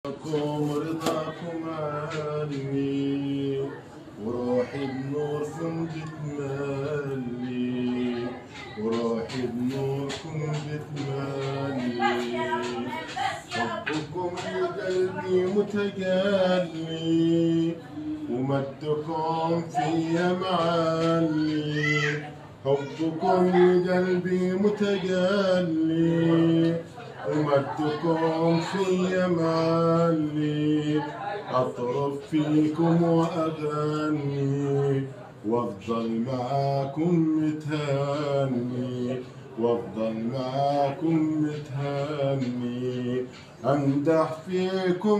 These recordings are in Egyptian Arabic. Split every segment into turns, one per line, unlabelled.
لكم رضاكم عني وروحي بنوركم بتملي وروحي بنوركم بتملي حبكم لقلبي متجلي ومدكم فيا معلي حبكم لقلبي متجلي ومدكم فيا معلي أطرب فيكم وأغني وأفضل معاكم متهني وأفضل معاكم متهني أمدح فيكم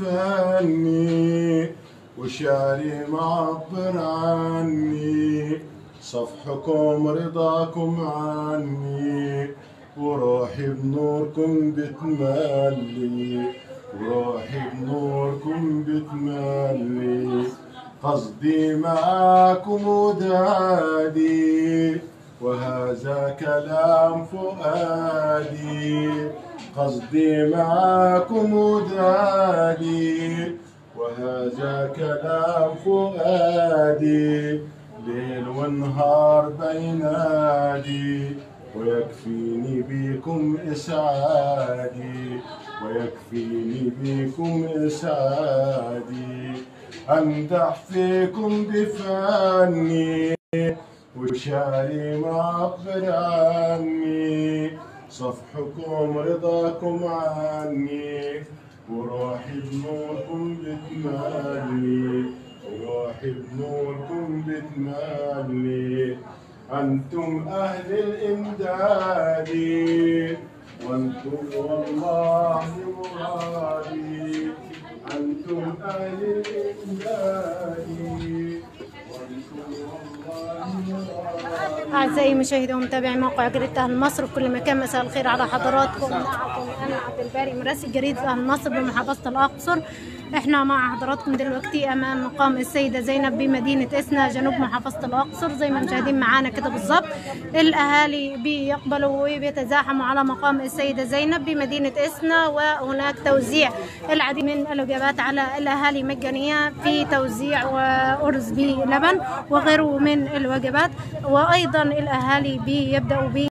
بفني وشعري معبر عني صفحكم رضاكم عني وروحي بنوركم بتملي وروحي بنوركم بتملي قصدي معاكم ودادي وهذا كلام فؤادي قصدي معاكم ودادي وهذا كلام فؤادي ليل ونهار بينادي ويكفيني بكم إسعادي ويكفيني بكم إسعادي أمدح فيكم بفني وشعري معبر عني صفحكم رضاكم عني وروحي بنوركم بتملي وروحي بنوركم بتملي أنتم أهل الإمداد وأنتم والله مرادي أنتم أهل الإمداد وأنتم والله مرادي
أعزائي مشاهدي ومتابعي موقع جريدة أهل مصر في كل مكان مساء الخير على حضراتكم معكم أنا عبد الباري مراسل جريدة أهل مصر بمحافظة الأقصر احنا مع حضراتكم دلوقتي أمام مقام السيدة زينب بمدينة إسنا جنوب محافظة الأقصر زي ما مشاهدين معانا كده بالظبط الأهالي بيقبلوا وبيتزاحموا على مقام السيدة زينب بمدينة إسنا وهناك توزيع العديد من الوجبات على الأهالي مجانية في توزيع وأرز بلبن وغيره من الوجبات وأيضا الأهالي بيبدأوا بي